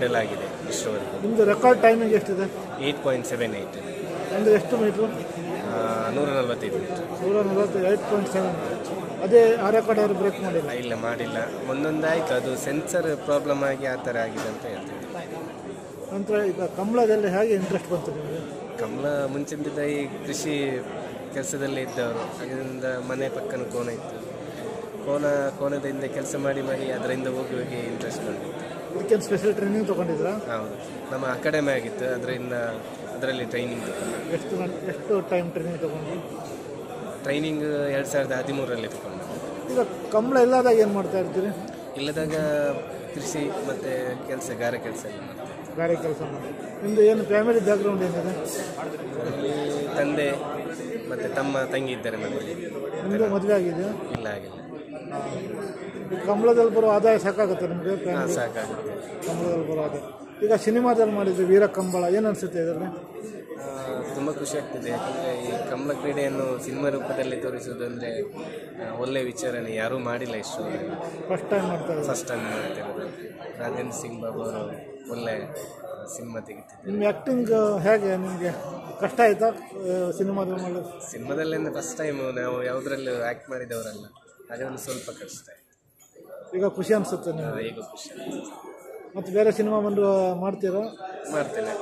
Medal ಆಗಿದೆ ಇಷ್ಟರವರೆಗೂ ನಿಮ್ಮದು ರೆಕಾರ್ಡ್ ಟೈಮಿಂಗ್ ಎಷ್ಟಿದೆ ಏಯ್ಟ್ ಪಾಯಿಂಟ್ ಸೆವೆನ್ ಏಯ್ಟ್ ಅಂದರೆ ಎಷ್ಟು ಮೀಟ್ರು ನೂರ ನಲವತ್ತೈದು ಮೀಟರ್ ನೂರ ನಲವತ್ತು ಏಯ್ಟ್ ಪಾಯಿಂಟ್ ಸೆವೆನ್ ಅದೇ ಆ ರೆಕಾರ್ಡ್ ಅವರು ಬ್ರೇಕ್ ಮಾಡಿಲ್ಲ ಇಲ್ಲ ಮಾಡಿಲ್ಲ ಒಂದೊಂದು ಆಯಿತು ಅದು ಸೆನ್ಸರ್ ಪ್ರಾಬ್ಲಮ್ ಆಗಿ ಆ ಥರ ಆಗಿದೆ ಅಂತ ಹೇಳ್ತಿದ್ದೆ ನಂತರ ಈಗ ಕಮಲದಲ್ಲಿ ಹೇಗೆ ಇಂಟ್ರೆಸ್ಟ್ ಬಂತು ನಿಮಗೆ ಕಮಲ ಮುಂಚಿನಿಂದ ಈ ಕೃಷಿ ಕೆಲಸದಲ್ಲೇ ಇದ್ದವರು ಅದರಿಂದ ಮನೆ ಪಕ್ಕನ ಕೋಣ ಇತ್ತು ಕೋಣ ಕೋಣದಿಂದ ಕೆಲಸ ಮಾಡಿ ಮಾಡಿ ಅದರಿಂದ ಹೋಗಿ ಹೋಗಿ ಇಂಟ್ರೆಸ್ಟ್ ಬಂದಿತ್ತು ಇದಕ್ಕೇನು ಸ್ಪೆಷಲ್ ಟ್ರೈನಿಂಗ್ ತೊಗೊಂಡಿದ್ರಾ ಹೌದು ನಮ್ಮ ಅಕಾಡೆಮಿ ಆಗಿತ್ತು ಅದರಿಂದ ಅದರಲ್ಲಿ ಟ್ರೈನಿಂಗ್ ಎಷ್ಟು ಗಂಟೆ ಎಷ್ಟು ಟೈಮ್ ಟ್ರೈನಿಂಗ್ ತೊಗೊಂಡು ಟ್ರೈನಿಂಗ್ ಎರಡು ಸಾವಿರದ ಹದಿಮೂರರಲ್ಲಿ ತಗೊಂಡು ಈಗ ಕಮಲ ಇಲ್ಲದಾಗ ಏನು ಮಾಡ್ತಾ ಇರ್ತೀರಿ ಇಲ್ಲದಾಗ ಕೃಷಿ ಮತ್ತು ಕೆಲಸ ಗಾರೆ ಕೆಲಸ ಎಲ್ಲ ಮಾಡ್ತೇವೆ ಗಾಡಿ ಕೆಲಸ ಮಾಡಿ ನಿಮ್ಮದು ಏನು ಫ್ಯಾಮಿಲಿ ಬ್ಯಾಕ್ಗ್ರೌಂಡ್ ಏನಿದೆ ಅಲ್ಲಿ ತಂದೆ ಮತ್ತು ತಮ್ಮ ತಂಗಿ ಇದ್ದಾರೆ ಮನೆಯಲ್ಲಿ ನಿಮ್ಮದು ಮದುವೆ ಆಗಿದೆಯಾ ಇಲ್ಲ ಆಗಿಲ್ಲ ಈ ಕಮಲದಲ್ಲಿ ಬರೋ ಆದಾಯ ಸಾಕಾಗುತ್ತೆ ನಿಮಗೆ ಹಾಂ ಸಾಕಾಗುತ್ತೆ ಕಮಲದಲ್ಲಿ ಬರೋ ಆದಾಯ ಈಗ ಸಿನಿಮಾದಲ್ಲಿ ಮಾಡಿದ್ದು ವೀರ ಕಂಬಳ ಏನು ಅನಿಸುತ್ತೆ ಇದರಲ್ಲಿ ತುಂಬ ಖುಷಿ ಆಗ್ತಿದೆ ಯಾಕಂದರೆ ಈ ಕಮಲ ಕ್ರೀಡೆಯನ್ನು ಸಿನಿಮಾ ರೂಪದಲ್ಲಿ ತೋರಿಸೋದು ಅಂದರೆ ಒಳ್ಳೆಯ ವಿಚಾರಣೆ ಯಾರೂ ಮಾಡಿಲ್ಲ ಇಷ್ಟು ಫಸ್ಟ್ ಟೈಮ್ ಮಾಡ್ತಾ ಇರೋದು ಫಸ್ಟ್ ಟೈಮ್ ಮಾಡ್ತಿರೋದು ರಾಜೇಂದ್ರ ಸಿಂಗ್ ಬಾಬು ಅವರು ಒಳ್ಳೆ ಸಿನಿಮಾ ತೆಗಿತಿದ್ದಾರೆ ನಿಮ್ಮ ಆ್ಯಕ್ಟಿಂಗ್ ಹೇಗೆ ನಿಮಗೆ ಕಷ್ಟ ಆಯಿತಾ ಸಿನಿಮಾದಲ್ಲಿ ಮಾಡೋದು ಸಿನಿಮಾದಲ್ಲಿಂದ ಫಸ್ಟ್ ಟೈಮ್ ನಾವು ಯಾವುದ್ರಲ್ಲೂ ಆ್ಯಕ್ಟ್ ಮಾಡಿದವರಲ್ಲ ಹಾಗೆ ಒಂದು ಸ್ವಲ್ಪ ಕಷ್ಟ ಈಗ ಖುಷಿ ಅನಿಸುತ್ತೆ ನೀವು ಈಗ ಖುಷಿ ಆಗ್ತದೆ. ಮತ್ತು ಬೇರೆ ಸಿನಿಮಾ ಬಂದು ಮಾಡ್ತೀರಾ ಮಾಡ್ತೇನೆ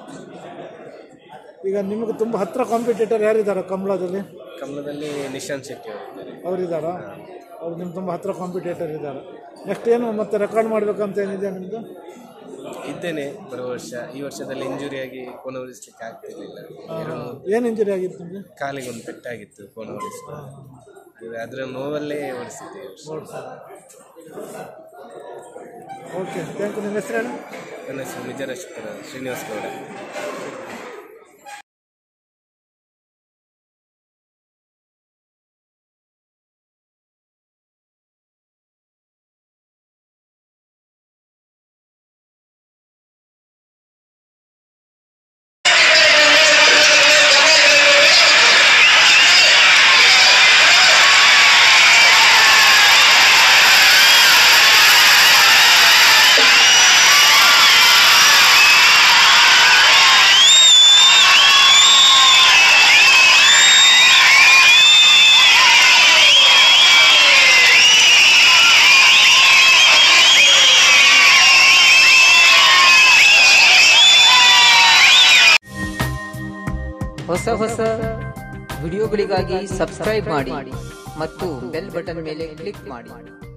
ಈಗ ನಿಮಗೆ ತುಂಬ ಹತ್ತಿರ ಕಾಂಪಿಟೇಟರ್ ಯಾರಿದ್ದಾರೆ ಕಮಲದಲ್ಲಿ ಕಮಲದಲ್ಲಿ ನಿಶಾಂತ್ ಶೆಟ್ಟಿ ಅವರಿದ್ದಾರೆ ಅವರಿದ್ದಾರಾ ಅವ್ರು ನಿಮ್ಮ ತುಂಬ ಹತ್ತಿರ ಕಾಂಪಿಟೇಟರ್ ಇದ್ದಾರೆ ನೆಕ್ಸ್ಟ್ ಏನು ಮತ್ತೆ ರೆಕಾರ್ಡ್ ಮಾಡಬೇಕಂತ ಏನಿದೆ ನಿಮ್ಮದು ಇದ್ದೇನೆ ಬರುವ ವರ್ಷ ಈ ವರ್ಷದಲ್ಲಿ ಇಂಜುರಿ ಆಗಿ ಕೋನ ಉಳಿಸ್ಲಿಕ್ಕೆ ಆಗ್ತಿರ್ಲಿಲ್ಲ ಎರಡು ಏನು ಇಂಜುರಿ ಆಗಿತ್ತು ನಿಮಗೆ ಕಾಲಿಗೆ ಒಂದು ಪೆಟ್ಟಾಗಿತ್ತು ಕೋನ ಓಡಿಸ್ಕೊಂಡು ಅದು ಅದರ ನೋವಲ್ಲೇ ಓಡಿಸಿದ್ದೆ ಈ ವರ್ಷ ಓಕೆ ಥ್ಯಾಂಕ್ ಯು ನಿಮ್ಮ ಹೆಸರು ಹೇಳಿ ನನ್ನ ಹೆಸರು ನಿಜರ ಶ್ರೀನಿವಾಸ್ ಗೌಡ ಹೊಸ ಹೊಸ ವಿಡಿಯೋಗಳಿಗಾಗಿ ಸಬ್ಸ್ಕ್ರೈಬ್ ಮಾಡಿ ಮತ್ತು ಬೆಲ್ ಬಟನ್ ಮೇಲೆ ಕ್ಲಿಕ್ ಮಾಡಿ